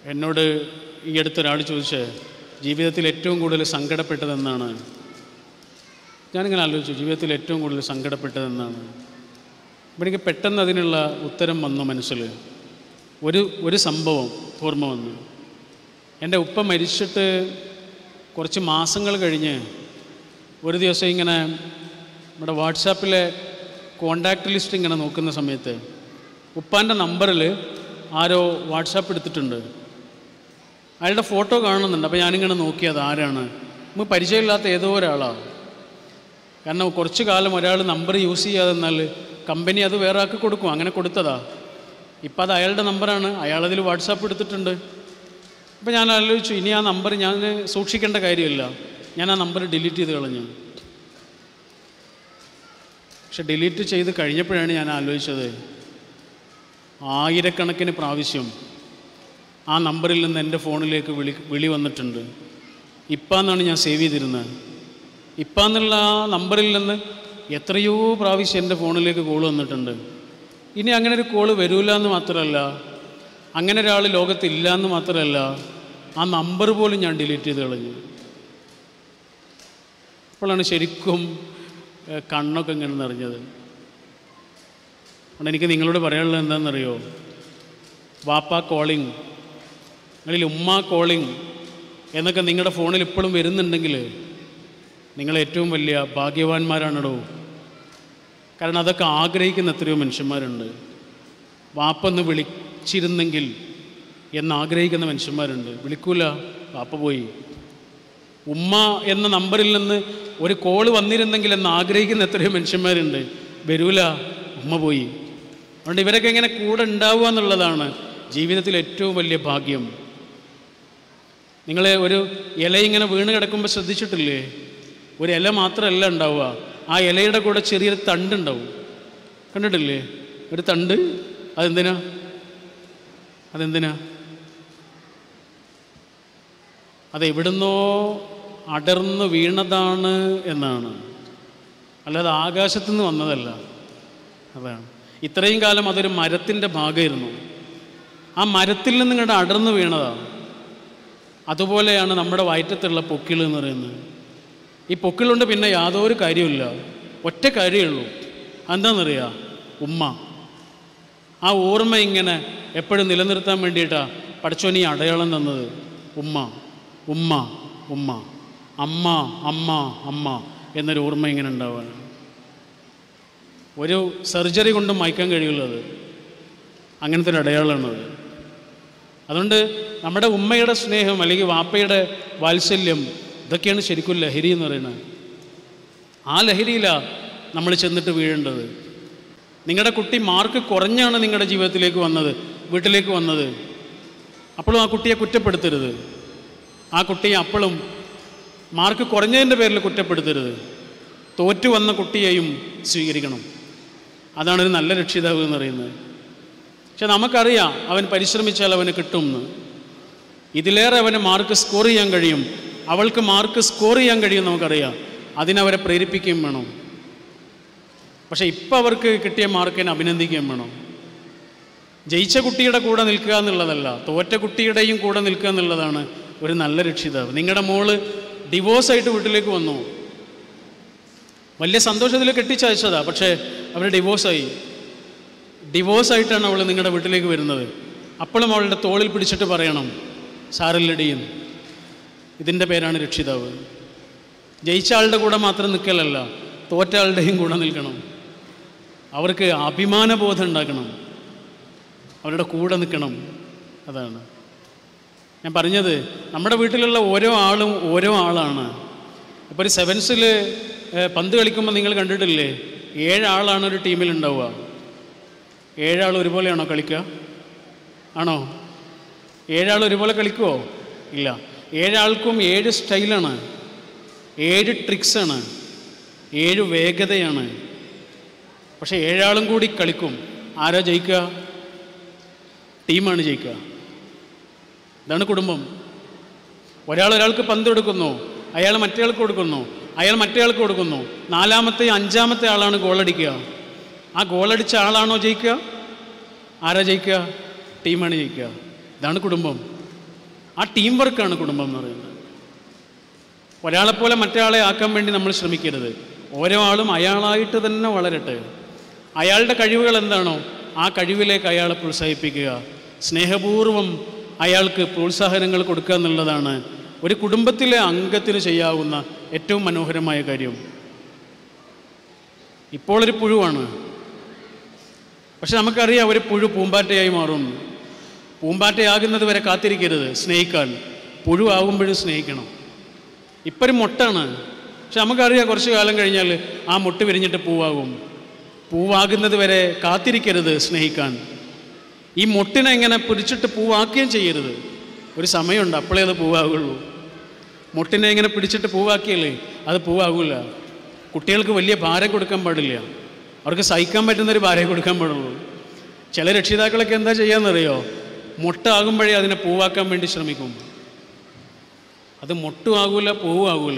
എന്നോട് ഈ അടുത്തൊരാൾ ചോദിച്ച് ജീവിതത്തിൽ ഏറ്റവും കൂടുതൽ സങ്കടപ്പെട്ടതെന്നാണ് ഞാനിങ്ങനെ ആലോചിച്ചു ജീവിതത്തിൽ ഏറ്റവും കൂടുതൽ സങ്കടപ്പെട്ടതെന്നാണ് അപ്പം എനിക്ക് പെട്ടെന്ന് അതിനുള്ള ഉത്തരം വന്നു മനസ്സിൽ ഒരു ഒരു സംഭവം ഓർമ്മ വന്നു എൻ്റെ ഉപ്പ മരിച്ചിട്ട് കുറച്ച് മാസങ്ങൾ കഴിഞ്ഞ് ഒരു ദിവസം ഇങ്ങനെ നമ്മുടെ വാട്സാപ്പിലെ കോണ്ടാക്ട് ലിസ്റ്റ് ഇങ്ങനെ നോക്കുന്ന സമയത്ത് ഉപ്പാൻ്റെ നമ്പറിൽ ആരോ വാട്സാപ്പ് എടുത്തിട്ടുണ്ട് അയാളുടെ ഫോട്ടോ കാണുന്നുണ്ട് അപ്പോൾ ഞാനിങ്ങനെ നോക്കിയത് ആരാണ് നമുക്ക് പരിചയമില്ലാത്ത ഏതോ ഒരാളാണ് കാരണം കുറച്ച് കാലം ഒരാൾ നമ്പർ യൂസ് ചെയ്യാതെ എന്നാൽ കമ്പനി അത് വേറെ ആൾക്ക് കൊടുക്കും അങ്ങനെ കൊടുത്തതാ ഇപ്പം അത് അയാളുടെ നമ്പറാണ് അയാളതിൽ വാട്സാപ്പ് എടുത്തിട്ടുണ്ട് അപ്പോൾ ഞാൻ ആലോചിച്ചു ഇനി ആ നമ്പർ ഞാൻ സൂക്ഷിക്കേണ്ട കാര്യമില്ല ഞാൻ ആ നമ്പർ ഡിലീറ്റ് ചെയ്ത് കളഞ്ഞു പക്ഷെ ഡിലീറ്റ് ചെയ്ത് കഴിഞ്ഞപ്പോഴാണ് ഞാൻ ആലോചിച്ചത് ആയിരക്കണക്കിന് പ്രാവശ്യം ആ നമ്പറിൽ നിന്ന് എൻ്റെ ഫോണിലേക്ക് വിളി വിളി വന്നിട്ടുണ്ട് ഇപ്പാന്നാണ് ഞാൻ സേവ് ചെയ്തിരുന്നത് ഇപ്പാന്നുള്ള ആ നമ്പറിൽ നിന്ന് എത്രയോ പ്രാവശ്യം എൻ്റെ ഫോണിലേക്ക് കോൾ വന്നിട്ടുണ്ട് ഇനി അങ്ങനെ ഒരു കോള് വരൂല എന്ന് മാത്രമല്ല അങ്ങനെ ഒരാൾ ലോകത്തില്ല എന്ന് മാത്രമല്ല ആ നമ്പർ പോലും ഞാൻ ഡിലീറ്റ് ചെയ്ത് കളഞ്ഞു അപ്പോഴാണ് ശരിക്കും ഏഹ്, കണ്ണൊക്കെ ഇങ്ങനെ നിറഞ്ഞത് അതുകൊണ്ട് എനിക്ക് നിങ്ങളോട് പറയാനുള്ളത് എന്താണെന്നറിയോ വാപ്പ കോളിംഗ് അല്ലെങ്കിൽ ഉമ്മ കോളിംഗ് എന്നൊക്കെ നിങ്ങളുടെ ഫോണിൽ ഇപ്പോഴും വരുന്നുണ്ടെങ്കിൽ നിങ്ങൾ ഏറ്റവും വലിയ ഭാഗ്യവാന്മാരാണടോ കാരണം അതൊക്കെ ആഗ്രഹിക്കുന്ന എത്രയോ മനുഷ്യന്മാരുണ്ട് വാപ്പൊന്ന് വിളിച്ചിരുന്നെങ്കിൽ എന്ന് ആഗ്രഹിക്കുന്ന മനുഷ്യന്മാരുണ്ട് വിളിക്കൂല വാപ്പ പോയി ഉമ്മ എന്ന നമ്പറിൽ നിന്ന് ഒരു കോള് വന്നിരുന്നെങ്കിൽ എന്ന് ആഗ്രഹിക്കുന്ന എത്രയോ മനുഷ്യന്മാരുണ്ട് വരൂല ഉമ്മ പോയി അതുകൊണ്ട് ഇവരൊക്കെ ഇങ്ങനെ കൂടെ ഉണ്ടാവുക എന്നുള്ളതാണ് ജീവിതത്തിൽ ഏറ്റവും വലിയ ഭാഗ്യം നിങ്ങൾ ഒരു ഇല ഇങ്ങനെ വീണ് കിടക്കുമ്പോൾ ശ്രദ്ധിച്ചിട്ടില്ലേ ഒരു ഇല മാത്രമല്ല ഉണ്ടാവുക ആ ഇലയുടെ കൂടെ ചെറിയൊരു തണ്ട് ഉണ്ടാവും കണ്ടിട്ടില്ലേ ഒരു തണ്ട് അതെന്തിനാ അതെന്തിനാ അത് എവിടുന്നോ അടർന്ന് വീണതാണ് എന്നാണ് അല്ലാതെ ആകാശത്തുനിന്ന് വന്നതല്ല അതാണ് ഇത്രയും കാലം അതൊരു മരത്തിൻ്റെ ഭാഗമായിരുന്നു ആ മരത്തിൽ നിന്ന് ഇങ്ങോട്ട് അടർന്ന് വീണതാണ് അതുപോലെയാണ് നമ്മുടെ വയറ്റത്തുള്ള പൊക്കിൾ എന്ന് പറയുന്നത് ഈ പൊക്കിളുണ്ട് പിന്നെ യാതൊരു കാര്യമില്ല ഒറ്റ കാര്യമുള്ളൂ എന്താണെന്നറിയാം ഉമ്മ ആ ഓർമ്മ ഇങ്ങനെ എപ്പോഴും നിലനിർത്താൻ വേണ്ടിയിട്ടാണ് പഠിച്ചോൻ ഈ അടയാളം തന്നത് ഉമ്മ ഉമ്മ ഉമ്മ അമ്മ അമ്മ അമ്മ എന്നൊരു ഓർമ്മ ഇങ്ങനെ ഉണ്ടാവാണ് ഒരു സർജറി കൊണ്ട് മായ്ക്കാൻ കഴിയുള്ളത് അങ്ങനത്തെ ഒരു അടയാളമാണത് അതുകൊണ്ട് നമ്മുടെ ഉമ്മയുടെ സ്നേഹം അല്ലെങ്കിൽ വാപ്പയുടെ വാത്സല്യം ഇതൊക്കെയാണ് ശരിക്കും ലഹരി എന്ന് പറയുന്നത് ആ ലഹരിയിലാണ് നമ്മൾ ചെന്നിട്ട് വീഴേണ്ടത് നിങ്ങളുടെ കുട്ടി മാർക്ക് കുറഞ്ഞാണ് നിങ്ങളുടെ ജീവിതത്തിലേക്ക് വന്നത് വീട്ടിലേക്ക് വന്നത് അപ്പോഴും ആ കുട്ടിയെ കുറ്റപ്പെടുത്തരുത് ആ കുട്ടിയെ അപ്പോഴും മാർക്ക് കുറഞ്ഞതിൻ്റെ പേരിൽ കുറ്റപ്പെടുത്തരുത് തോറ്റു വന്ന കുട്ടിയെയും സ്വീകരിക്കണം അതാണ് ഒരു നല്ല രക്ഷിതാവ് എന്ന് പറയുന്നത് പക്ഷെ നമുക്കറിയാം അവൻ പരിശ്രമിച്ചാൽ അവന് കിട്ടുമെന്ന് ഇതിലേറെ അവന് മാർക്ക് സ്കോർ ചെയ്യാൻ കഴിയും അവൾക്ക് മാർക്ക് സ്കോർ ചെയ്യാൻ കഴിയും നമുക്കറിയാം അതിനവരെ പ്രേരിപ്പിക്കുകയും വേണം പക്ഷേ ഇപ്പം അവർക്ക് കിട്ടിയ മാർക്കിനെ അഭിനന്ദിക്കുകയും വേണം ജയിച്ച കുട്ടിയുടെ കൂടെ നിൽക്കുക എന്നുള്ളതല്ല തോറ്റ കുട്ടിയുടെയും കൂടെ നിൽക്കുക എന്നുള്ളതാണ് ഒരു നല്ല രക്ഷിതാവ് നിങ്ങളുടെ മോള് ഡിവോഴ്സായിട്ട് വീട്ടിലേക്ക് വന്നു വലിയ സന്തോഷത്തിൽ കെട്ടിച്ചയച്ചതാ പക്ഷേ അവർ ഡിവോഴ്സായി ഡിവോഴ്സായിട്ടാണ് അവൾ നിങ്ങളുടെ വീട്ടിലേക്ക് വരുന്നത് അപ്പോഴും അവളുടെ തോളിൽ പിടിച്ചിട്ട് പറയണം സാറില്ലടിയും ഇതിൻ്റെ പേരാണ് രക്ഷിതാവ് ജയിച്ച ആളുടെ കൂടെ മാത്രം നിൽക്കലല്ല തോറ്റ ആളുടെയും കൂടെ നിൽക്കണം അവർക്ക് അഭിമാനബോധം ഉണ്ടാക്കണം അവരുടെ കൂടെ നിൽക്കണം അതാണ് ഞാൻ പറഞ്ഞത് നമ്മുടെ വീട്ടിലുള്ള ഓരോ ആളും ഓരോ ആളാണ് ഇപ്പോൾ ഒരു സെവൻസിൽ പന്ത് കളിക്കുമ്പോൾ നിങ്ങൾ കണ്ടിട്ടില്ലേ ഏഴാളാണ് ഒരു ടീമിൽ ഉണ്ടാവുക ഏഴാൾ ഒരുപോലെയാണോ കളിക്കുക ആണോ ഏഴാൾ ഒരുപോലെ കളിക്കുമോ ഇല്ല ഏഴാൾക്കും ഏഴ് സ്റ്റൈലാണ് ഏഴ് ട്രിക്സാണ് ഏഴ് വേഗതയാണ് പക്ഷേ ഏഴാളും കൂടി കളിക്കും ആരാ ജയിക്കുക ടീമാണ് ജയിക്കുക ഇതാണ് കുടുംബം ഒരാൾ ഒരാൾക്ക് പന്ത് കൊടുക്കുന്നു അയാൾ മറ്റേയാൾക്ക് കൊടുക്കുന്നു അയാൾ മറ്റേയാൾക്ക് കൊടുക്കുന്നു നാലാമത്തെ അഞ്ചാമത്തെ ആളാണ് ഗോളടിക്കുക ആ ഗോളടിച്ച ആളാണോ ജയിക്കുക ആരാ ജയിക്കുക ടീമാണ് ജയിക്കുക ഇതാണ് കുടുംബം ആ ടീം വർക്കാണ് കുടുംബം എന്ന് പറയുന്നത് ഒരാളെപ്പോലെ മറ്റൊരാളെ ആക്കാൻ വേണ്ടി നമ്മൾ ശ്രമിക്കരുത് ഓരോ ആളും അയാളായിട്ട് തന്നെ വളരട്ടെ അയാളുടെ കഴിവുകൾ എന്താണോ ആ കഴിവിലേക്ക് അയാളെ പ്രോത്സാഹിപ്പിക്കുക സ്നേഹപൂർവ്വം അയാൾക്ക് പ്രോത്സാഹനങ്ങൾ കൊടുക്കുക എന്നുള്ളതാണ് ഒരു കുടുംബത്തിലെ അംഗത്തിന് ചെയ്യാവുന്ന ഏറ്റവും മനോഹരമായ കാര്യം ഇപ്പോൾ ഒരു പുഴുവാണ് പക്ഷെ നമുക്കറിയാം ഒരു പുഴു പൂമ്പാറ്റയായി മാറും പൂമ്പാറ്റയാകുന്നത് വരെ കാത്തിരിക്കരുത് സ്നേഹിക്കാൻ പുഴുവാകുമ്പോഴും സ്നേഹിക്കണം ഇപ്പം ഒരു മുട്ടാണ് പക്ഷെ നമുക്കറിയാം കുറച്ച് കാലം കഴിഞ്ഞാൽ ആ മുട്ട് വിരിഞ്ഞിട്ട് പൂവാകും പൂവാകുന്നത് വരെ കാത്തിരിക്കരുത് സ്നേഹിക്കാൻ ഈ മുട്ടിനെ ഇങ്ങനെ പിടിച്ചിട്ട് പൂവാക്കുകയും ചെയ്യരുത് ഒരു സമയമുണ്ട് അപ്പോഴേ അത് പൂവാകുള്ളൂ മുട്ടിനെ ഇങ്ങനെ പിടിച്ചിട്ട് പൂവാക്കിയല്ലേ അത് പൂവാകില്ല കുട്ടികൾക്ക് വലിയ ഭാരം കൊടുക്കാൻ പാടില്ല അവർക്ക് സഹിക്കാൻ പറ്റുന്നൊരു ഭാരം കൊടുക്കാൻ പാടുള്ളൂ ചില രക്ഷിതാക്കളൊക്കെ എന്താ ചെയ്യാന്നറിയോ മുട്ട ആകുമ്പോഴേ അതിനെ പൂവാക്കാൻ വേണ്ടി ശ്രമിക്കും അത് മുട്ടും ആകൂല പൂവും ആകൂല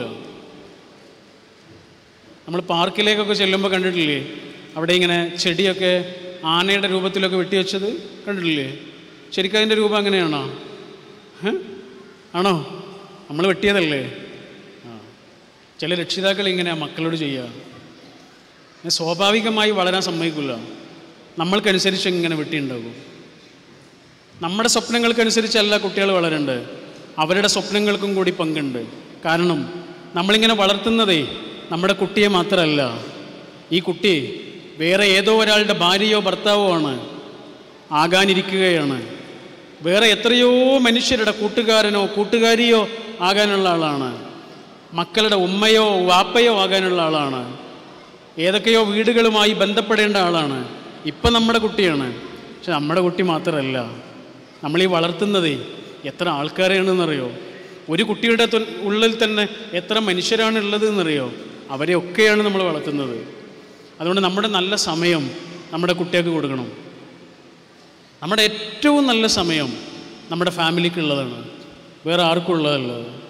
നമ്മൾ പാർക്കിലേക്കൊക്കെ ചെല്ലുമ്പോൾ കണ്ടിട്ടില്ലേ അവിടെ ഇങ്ങനെ ചെടിയൊക്കെ ആനയുടെ രൂപത്തിലൊക്കെ വെട്ടിവെച്ചത് കണ്ടിട്ടില്ലേ ശരിക്കും അതിൻ്റെ രൂപം അങ്ങനെയാണോ ഏ? ആണോ നമ്മൾ വെട്ടിയതല്ലേ ആ ചില രക്ഷിതാക്കൾ ഇങ്ങനെ മക്കളോട് ചെയ്യുക ഇങ്ങനെ സ്വാഭാവികമായി വളരാൻ സമ്മതിക്കില്ല നമ്മൾക്കനുസരിച്ച് ഇങ്ങനെ വെട്ടിയുണ്ടാകും നമ്മുടെ സ്വപ്നങ്ങൾക്കനുസരിച്ചല്ല കുട്ടികൾ വളരേണ്ടത് അവരുടെ സ്വപ്നങ്ങൾക്കും കൂടി പങ്കുണ്ട് കാരണം നമ്മളിങ്ങനെ വളർത്തുന്നതേ നമ്മുടെ കുട്ടിയെ മാത്രമല്ല ഈ കുട്ടി വേറെ ഏതോ ഒരാളുടെ ഭാര്യയോ ഭർത്താവോ ആണ് ആകാനിരിക്കുകയാണ് വേറെ എത്രയോ മനുഷ്യരുടെ കൂട്ടുകാരനോ കൂട്ടുകാരിയോ ആകാനുള്ള ആളാണ് മക്കളുടെ ഉമ്മയോ വാപ്പയോ ആകാനുള്ള ആളാണ് ഏതൊക്കെയോ വീടുകളുമായി ബന്ധപ്പെടേണ്ട ആളാണ് ഇപ്പം നമ്മുടെ കുട്ടിയാണ് പക്ഷെ നമ്മുടെ കുട്ടി മാത്രമല്ല നമ്മൾ ഈ വളർത്തുന്നതേ എത്ര ആൾക്കാരെയാണെന്നറിയോ ഒരു കുട്ടിയുടെ തൊ- ഉള്ളിൽ തന്നെ എത്ര മനുഷ്യരാണ് ഉള്ളത് എന്നറിയോ അവരെ ഒക്കെയാണ് നമ്മൾ വളർത്തുന്നത് അതുകൊണ്ട് നമ്മുടെ നല്ല സമയം നമ്മുടെ കുട്ടികൾക്ക് കൊടുക്കണം നമ്മുടെ ഏറ്റവും നല്ല സമയം നമ്മുടെ ഫാമിലിക്കുള്ളതാണ് വേറെ ആർക്കും ഉള്ളതല്ല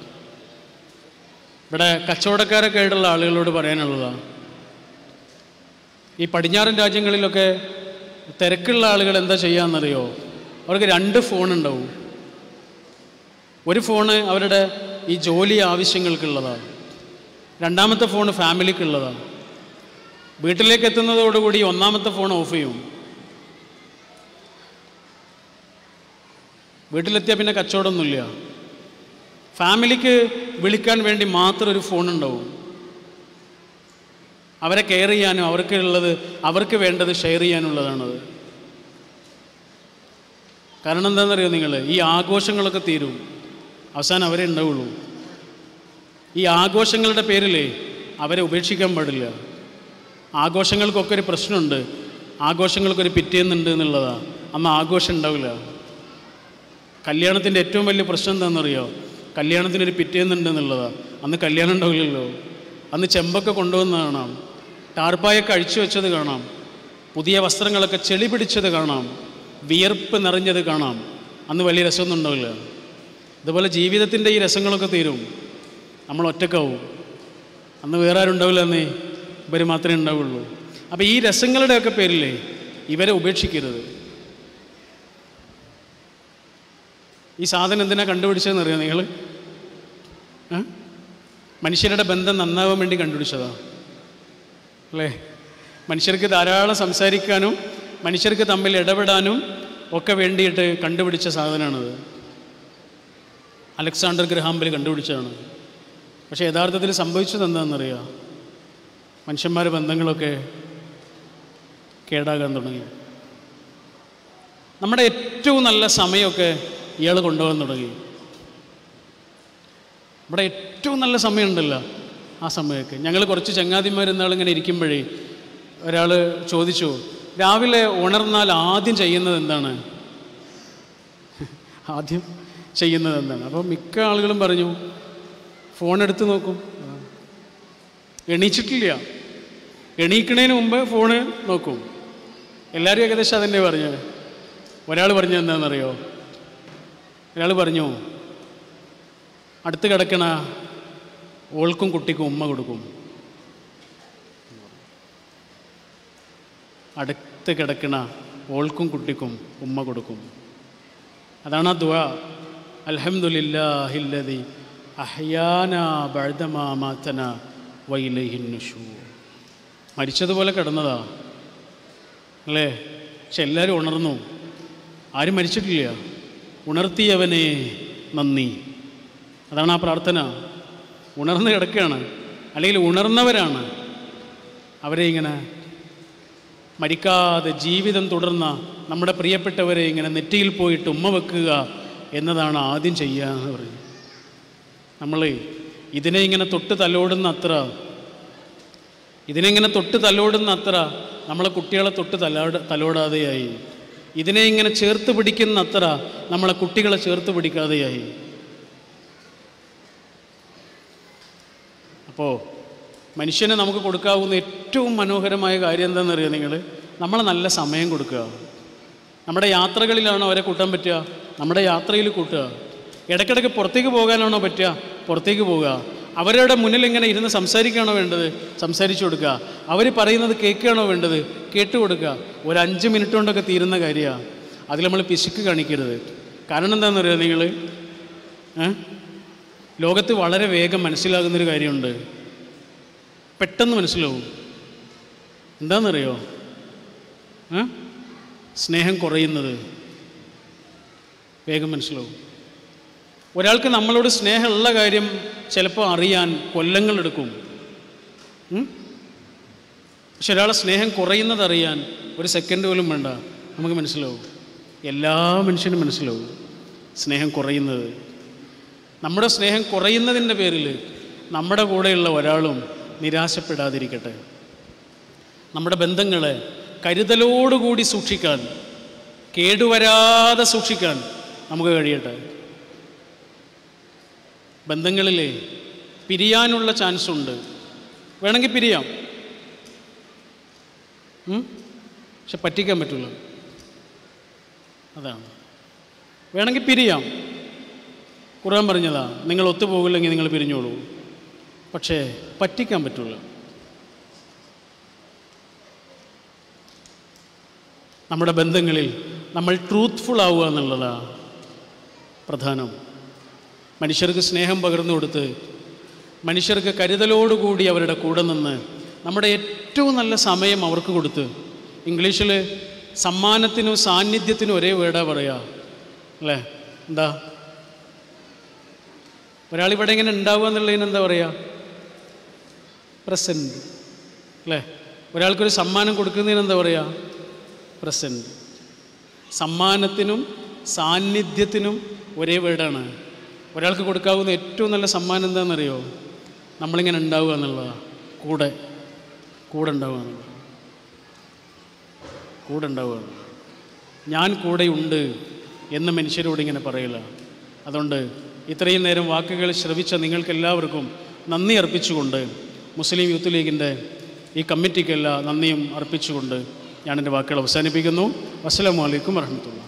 ഇവിടെ കച്ചവടക്കാരൊക്കെ ആയിട്ടുള്ള ആളുകളോട് പറയാനുള്ളതാണ് ഈ പടിഞ്ഞാറൻ രാജ്യങ്ങളിലൊക്കെ തിരക്കുള്ള ആളുകൾ എന്താ ചെയ്യാമെന്നറിയോ അവർക്ക് രണ്ട് ഫോൺ ഉണ്ടാവും ഒരു ഫോണ് അവരുടെ ഈ ജോലി ആവശ്യങ്ങൾക്കുള്ളതാണ് രണ്ടാമത്തെ ഫോണ് ഫാമിലിക്കുള്ളതാണ് വീട്ടിലേക്ക് എത്തുന്നതോടുകൂടി ഒന്നാമത്തെ ഫോൺ ഓഫ് ചെയ്യും വീട്ടിലെത്തിയാൽ പിന്നെ കച്ചവടമൊന്നുമില്ല ഫാമിലിക്ക് വിളിക്കാൻ വേണ്ടി മാത്രം ഒരു ഫോൺ ഉണ്ടാവും അവരെ കെയർ ചെയ്യാനും അവർക്ക് ഉള്ളത് അവർക്ക് വേണ്ടത് ഷെയർ ചെയ്യാനുള്ളതാണത് കാരണം എന്താണെന്നറിയോ നിങ്ങൾ ഈ ആഘോഷങ്ങളൊക്കെ തീരും അവസാനം അവരെ ഉണ്ടാവുള്ളൂ ഈ ആഘോഷങ്ങളുടെ പേരിലേ അവരെ ഉപേക്ഷിക്കാൻ പാടില്ല ആഘോഷങ്ങൾക്കൊക്കെ ഒരു പ്രശ്നമുണ്ട് ആഘോഷങ്ങൾക്കൊരു പിറ്റേന്നുണ്ട് എന്നുള്ളതാണ് അന്ന് ആഘോഷം ഉണ്ടാവില്ല കല്യാണത്തിൻ്റെ ഏറ്റവും വലിയ പ്രശ്നം എന്താണെന്നറിയോ കല്യാണത്തിനൊരു പിറ്റേന്നുണ്ട് എന്നുള്ളതാണ് അന്ന് കല്യാണം ഉണ്ടാവില്ലല്ലോ അന്ന് ചെമ്പൊക്കെ കൊണ്ടുവന്ന് കാണാം ടാർപ്പായൊക്കെ അഴിച്ചു വെച്ചത് കാണാം പുതിയ വസ്ത്രങ്ങളൊക്കെ ചെളി പിടിച്ചത് കാണാം വിയർപ്പ് നിറഞ്ഞത് കാണാം അന്ന് വലിയ രസമൊന്നും ഉണ്ടാവില്ല ഇതുപോലെ ജീവിതത്തിൻ്റെ ഈ രസങ്ങളൊക്കെ തീരും നമ്മൾ ഒറ്റക്കാവും അന്ന് വേറെ ആരും ഉണ്ടാവില്ല എന്നേ ഇവർ മാത്രമേ ഉണ്ടാവുള്ളൂ അപ്പോൾ ഈ രസങ്ങളുടെയൊക്കെ പേരിലേ ഇവരെ ഉപേക്ഷിക്കരുത് ഈ സാധനം എന്തിനാ കണ്ടുപിടിച്ചതെന്ന് അറിയാം നിങ്ങൾ മനുഷ്യരുടെ ബന്ധം നന്നാവാൻ വേണ്ടി കണ്ടുപിടിച്ചതാ അല്ലേ മനുഷ്യർക്ക് ധാരാളം സംസാരിക്കാനും മനുഷ്യർക്ക് തമ്മിൽ ഇടപെടാനും ഒക്കെ വേണ്ടിയിട്ട് കണ്ടുപിടിച്ച സാധനമാണത് അലക്സാണ്ടർ ഗ്രഹാംബൽ കണ്ടുപിടിച്ചതാണ് പക്ഷേ യഥാർത്ഥത്തിൽ സംഭവിച്ചത് എന്താണെന്നറിയാം മനുഷ്യന്മാരുടെ ബന്ധങ്ങളൊക്കെ കേടാകാൻ തുടങ്ങി നമ്മുടെ ഏറ്റവും നല്ല സമയമൊക്കെ ഇയാൾ കൊണ്ടുപോകാൻ തുടങ്ങി ഇവിടെ ഏറ്റവും നല്ല സമയമുണ്ടല്ലോ ആ സമയമൊക്കെ ഞങ്ങൾ കുറച്ച് ചങ്ങാതിമാർ ഇങ്ങനെ ഇരിക്കുമ്പോഴേ ഒരാൾ ചോദിച്ചു രാവിലെ ഉണർന്നാൽ ആദ്യം ചെയ്യുന്നത് എന്താണ് ആദ്യം ചെയ്യുന്നത് എന്താണ് അപ്പോൾ മിക്ക ആളുകളും പറഞ്ഞു ഫോൺ എടുത്ത് നോക്കും എണീച്ചിട്ടില്ല എണീക്കണതിന് മുമ്പ് ഫോണ് നോക്കും എല്ലാവരും ഏകദേശം അതന്നെ പറഞ്ഞു ഒരാൾ പറഞ്ഞു എന്താണെന്നറിയോ ഒരാൾ പറഞ്ഞു അടുത്ത് കിടക്കണ ഓൾക്കും കുട്ടിക്കും ഉമ്മ കൊടുക്കും അടുത്ത് കിടക്കണ ഓൾക്കും കുട്ടിക്കും ഉമ്മ കൊടുക്കും അതാണ് ആ ദുവ അൽഹംദുലില്ലാഹില്ലദി അഹ്യാന ബഅദമാ മാതന വൈലൈഹിൻ നുശൂർ മരിച്ചതുപോലെ കിടന്നതാ അല്ലേ പക്ഷെ എല്ലാവരും ഉണർന്നു ആരും മരിച്ചിട്ടില്ല ഉണർത്തിയവനെ നന്ദി അതാണ് ആ പ്രാർത്ഥന ഉണർന്ന് കിടക്കുകയാണ് അല്ലെങ്കിൽ ഉണർന്നവരാണ് അവരെ ഇങ്ങനെ മരിക്കാതെ ജീവിതം തുടർന്ന നമ്മുടെ പ്രിയപ്പെട്ടവരെ ഇങ്ങനെ നെറ്റിയിൽ പോയിട്ട് ഉമ്മ വെക്കുക എന്നതാണ് ആദ്യം ചെയ്യുക എന്ന് പറയും നമ്മൾ ഇതിനെ ഇങ്ങനെ തൊട്ട് തലോടുന്ന അത്ര ഇതിനെ ഇങ്ങനെ തൊട്ട് തലോടുന്ന അത്ര നമ്മളെ കുട്ടികളെ തൊട്ട് തലോട തലോടാതെയായി ഇതിനെ ഇങ്ങനെ ചേർത്ത് പിടിക്കുന്ന അത്ര നമ്മളെ കുട്ടികളെ ചേർത്ത് പിടിക്കാതെയായി അപ്പോൾ മനുഷ്യന് നമുക്ക് കൊടുക്കാവുന്ന ഏറ്റവും മനോഹരമായ കാര്യം എന്താണെന്നറിയോ നിങ്ങൾ നമ്മൾ നല്ല സമയം കൊടുക്കുക നമ്മുടെ യാത്രകളിലാണോ അവരെ കൂട്ടാൻ പറ്റുക നമ്മുടെ യാത്രയിൽ കൂട്ടുക ഇടയ്ക്കിടയ്ക്ക് പുറത്തേക്ക് പോകാനാണോ പറ്റുക പുറത്തേക്ക് പോവുക അവരുടെ മുന്നിൽ ഇങ്ങനെ ഇരുന്ന് സംസാരിക്കുകയാണോ വേണ്ടത് സംസാരിച്ചു കൊടുക്കുക അവർ പറയുന്നത് കേൾക്കുകയാണോ വേണ്ടത് കേട്ട് കൊടുക്കുക ഒരു അഞ്ച് മിനിറ്റ് കൊണ്ടൊക്കെ തീരുന്ന കാര്യമാണ് അതിൽ നമ്മൾ പിശുക്ക് കാണിക്കരുത് കാരണം എന്താണെന്നറിയോ നിങ്ങൾ ഏ ലോകത്ത് വളരെ വേഗം മനസ്സിലാകുന്നൊരു കാര്യമുണ്ട് പെട്ടെന്ന് മനസ്സിലാവും എന്താണെന്നറിയോ ഏ സ്നേഹം കുറയുന്നത് വേഗം മനസ്സിലാവും ഒരാൾക്ക് നമ്മളോട് സ്നേഹമുള്ള കാര്യം ചിലപ്പോൾ അറിയാൻ കൊല്ലങ്ങളെടുക്കും ഉം? പക്ഷെ ഒരാളെ സ്നേഹം കുറയുന്നത് അറിയാൻ ഒരു സെക്കൻഡ് പോലും വേണ്ട നമുക്ക് മനസ്സിലാവും എല്ലാ മനുഷ്യനും മനസ്സിലാവും സ്നേഹം കുറയുന്നത് നമ്മുടെ സ്നേഹം കുറയുന്നതിൻ്റെ പേരിൽ നമ്മുടെ കൂടെയുള്ള ഒരാളും നിരാശപ്പെടാതിരിക്കട്ടെ നമ്മുടെ ബന്ധങ്ങളെ കരുതലോടുകൂടി സൂക്ഷിക്കാൻ കേടുവരാതെ സൂക്ഷിക്കാൻ നമുക്ക് കഴിയട്ടെ ബന്ധങ്ങളിൽ പിരിയാനുള്ള ചാൻസ് ഉണ്ട് വേണമെങ്കിൽ പിരിയാം ഉം? പക്ഷെ പറ്റിക്കാൻ പറ്റില്ല അതാണ് വേണമെങ്കിൽ പിരിയാം ഖുർആൻ പറഞ്ഞതാ നിങ്ങൾ ഒത്തുപോകില്ലെങ്കിൽ നിങ്ങൾ പിരിഞ്ഞോളൂ പക്ഷേ പറ്റിക്കാൻ പറ്റില്ല നമ്മുടെ ബന്ധങ്ങളിൽ നമ്മൾ ട്രൂത്ത്ഫുൾ ആവുക എന്നുള്ളതാണ് പ്രധാനം മനുഷ്യർക്ക് സ്നേഹം പകർന്നു കൊടുത്ത് മനുഷ്യർക്ക് കരുതലോടുകൂടി അവരുടെ കൂടെ നിന്ന് നമ്മുടെ ഏറ്റവും നല്ല സമയം അവർക്ക് കൊടുത്ത് ഇംഗ്ലീഷിൽ സമ്മാനത്തിനും സാന്നിധ്യത്തിനും ഒരേ വേർഡാ പറയുക അല്ലേ എന്താ ഒരാൾ ഇവിടെ ഇങ്ങനെ ഉണ്ടാവുക എന്നുള്ളതിന് എന്താ പറയുക പ്രസൻറ്റ് അല്ലേ ഒരാൾക്കൊരു സമ്മാനം കൊടുക്കുന്നതിന് എന്താ പറയുക പ്രസൻറ്റ് സമ്മാനത്തിനും സാന്നിധ്യത്തിനും ഒരേ വേർഡാണ് ഒരാൾക്ക് കൊടുക്കാവുന്ന ഏറ്റവും നല്ല സമ്മാനം എന്താണെന്നറിയോ നമ്മളിങ്ങനെ ഉണ്ടാവുക എന്നുള്ളതാണ് കൂടെ കൂടെ ഉണ്ടാവുക എന്നുള്ളത് കൂടെ ഉണ്ടാവുക എന്നുള്ളത്. ഞാൻ കൂടെയുണ്ട് എന്ന് മനുഷ്യരോട് ഇങ്ങനെ പറയില്ല അതുകൊണ്ട് ഇത്രയും നേരം വാക്കുകൾ ശ്രവിച്ച നിങ്ങൾക്കെല്ലാവർക്കും നന്ദി അർപ്പിച്ചുകൊണ്ട് മുസ്ലിം യൂത്ത് ലീഗിൻ്റെ ഈ കമ്മിറ്റിക്കെല്ലാം നന്ദിയും അർപ്പിച്ചുകൊണ്ട് ഞാൻ എൻ്റെ വാക്കുകൾ അവസാനിപ്പിക്കുന്നു അസ്സലാമു അലൈക്കും വറഹമത്തുള്ള